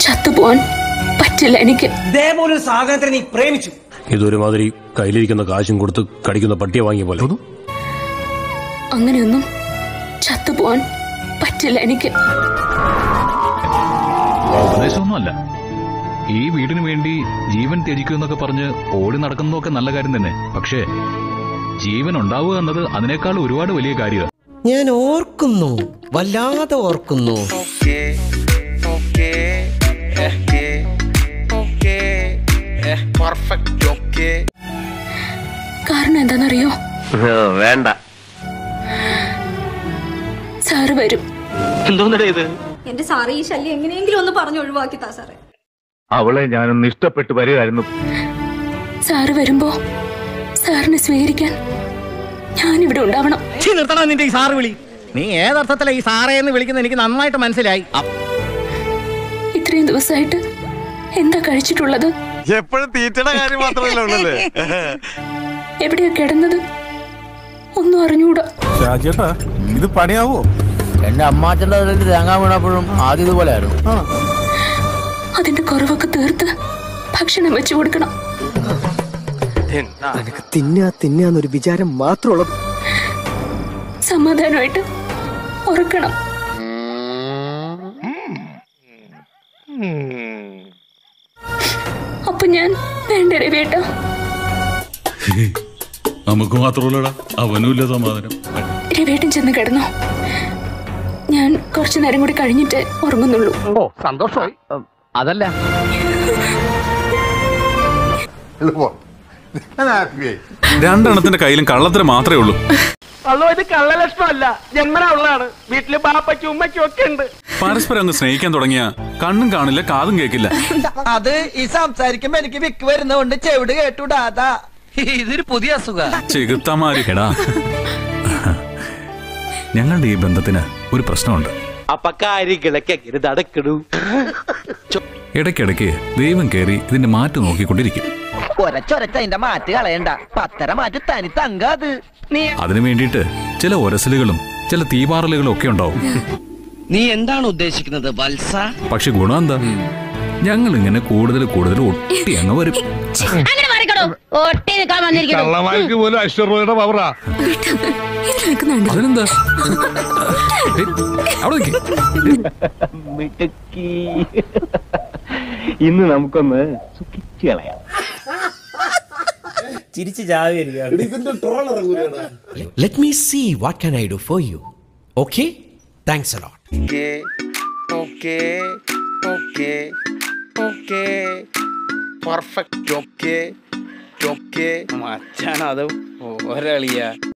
ചത്തുപോവാൻ പറ്റില്ല എനിക്ക് ഇതേപോലെ ഒരു സാധനത്തിനെ നീ പ്രേമിച്ചു ഇതൊരുമാതിരി കയ്യിലിരിക്കുന്ന കാശും കൊടുത്ത് കടിക്കുന്ന പട്ടിയെ വാങ്ങിയ പോലെ അങ്ങനെയൊന്നും ചത്തുപോവാൻ പറ്റില്ല എനിക്ക് ഉപദേശമൊന്നുമല്ല ഈ വീടിന് വേണ്ടി ജീവൻ ത്യജിക്കുമെന്നൊക്കെ പറഞ്ഞ് ഓടി നടക്കുന്നതൊക്കെ നല്ല കാര്യം തന്നെ പക്ഷേ ജീവൻ ഉണ്ടാവുക എന്നത് അതിനേക്കാൾ ഒരുപാട് വലിയ കാര്യമാണ് ഞാൻ ഓർക്കുന്നു വല്ലാതെ ഓർക്കുന്നു കാരണം എന്താണെന്നറിയോ വേണ്ട സാറ് വരും എന്തോന്നടേ ഇത് എന്റെ സാറേ ഈ ശല്യം എങ്ങനെയെങ്കിലും ഒന്ന് പറഞ്ഞു ഒഴിവാക്കി താ സാറേ അവളെ ഞാനൊന്ന് ഇഷ്ടപ്പെട്ട് വരികയായിരുന്നു സാറ് വരുമ്പോ സാറിനെ സ്വീകരിക്കാൻ ഞാനിവിടെ ഉണ്ടാവണം നിർത്തണം നിന്റെ ഈ സാറ് വിളി നീ ഏതർത്ഥത്തിലാ ഈ സാറേ എന്ന് വിളിക്കുന്നത് എനിക്ക് നന്നായിട്ട് മനസ്സിലായി ഇത്രയും ദിവസമായിട്ട് എന്താ കഴിച്ചിട്ടുള്ളത് എപ്പോഴും തീറ്റയുടെ കാര്യം മാത്രമല്ല ഉള്ളല്ലേ എവിടെയാ കിടന്നത് ഒന്നും അറിഞ്ഞൂടാ രാജേട്ടാ ഇത് പണിയാവോ എന്റെ അമ്മാച്ചന്റെ അതിലേക്ക് തേങ്ങ വീണപ്പോഴും ആദ്യം ഇതുപോലെ ആയിരുന്നു അതിന്റെ കുറവൊക്കെ തീർത്ത് ഭക്ഷണം വെച്ചു കൊടുക്കണം നിനക്ക് തിന്നാ തിന്നാന്നൊരു വിചാരം മാത്രമുള്ള സമാധാനമായിട്ട് ഉറക്കണം അപ്പൊ ഞാൻ വേണ്ട രവേട്ട നമുക്ക് മാത്രമല്ലടാ അവനുമില്ല സമാധാനം രവേട്ടൻ ചെന്ന് കിടന്നോ ഞാൻ കുറച്ചു നേരം കൂടി കഴിഞ്ഞിട്ട് ഉറങ്ങുന്നുള്ളൂ ഓ സന്തോഷമായി അതല്ല രണ്ടെണ്ണത്തിന്റെ കയ്യിലും കള്ളത്തിന് മാത്രമേ ഉള്ളൂ അല്ലോ ഇത് കള്ളലക്ഷണമല്ല ജന്മന ഉള്ളതാണ് വീട്ടില് ബാപ്പയ്ക്കും ഉമ്മയ്ക്കും ഒക്കെ ഉണ്ട് പരസ്പരം അങ്ങ് സ്നേഹിക്കാൻ തുടങ്ങിയ കണ്ണും കാണില്ല കാതും കേൾക്കില്ല അത് ഈ സംസാരിക്കുമ്പോ എനിക്ക് വിക്ക് വരുന്നതുകൊണ്ട് ചെവിട് കേട്ടുടാതാ ഇതൊരു പുതിയ അസുഖ ചെകുത്താമാരി എടാ ഞങ്ങളുടെ ഈ ബന്ധത്തിന് ഒരു പ്രശ്നമുണ്ട് അപ്പൊ കാര്യങ്ങളൊക്കെ എങ്ങനെ നടക്കണു ഇടയ്ക്കിടയ്ക്ക് ദൈവം കയറി ഇതിന്റെ മാറ്റം നോക്കിക്കൊണ്ടിരിക്കും ഒരച്ചൊരച്ച അതിന്റെ മാറ്റ് കളയണ്ട പത്തര മാറ്റ് തനി തങ്കാത് നീ അതിനു വേണ്ടിയിട്ട് ചില ഒരസലുകളും ചില തീപാറലുകളും ഒക്കെ ഉണ്ടാവും നീ എന്താണ് ഉദ്ദേശിക്കുന്നത് വത്സ പക്ഷെ ഗുണം എന്താ ഞങ്ങൾ ഇങ്ങനെ കൂടുതൽ കൂടുതൽ ഒട്ടി അങ്ങ് വരും കള്ളമാർക്ക് പോലും ഐശ്വര്യയുടെ പവറാ ഇത് നിൽക്കുന്നുണ്ട് അതിനെന്താ ഏയ്, അവിടെ നിൽക്ക്. ഇന്ന് നമുക്കൊന്ന് സുഖിച്ചു കളയാം let me see what can I do for you okay thanks a lot മച്ചാനത് ഒരളിയ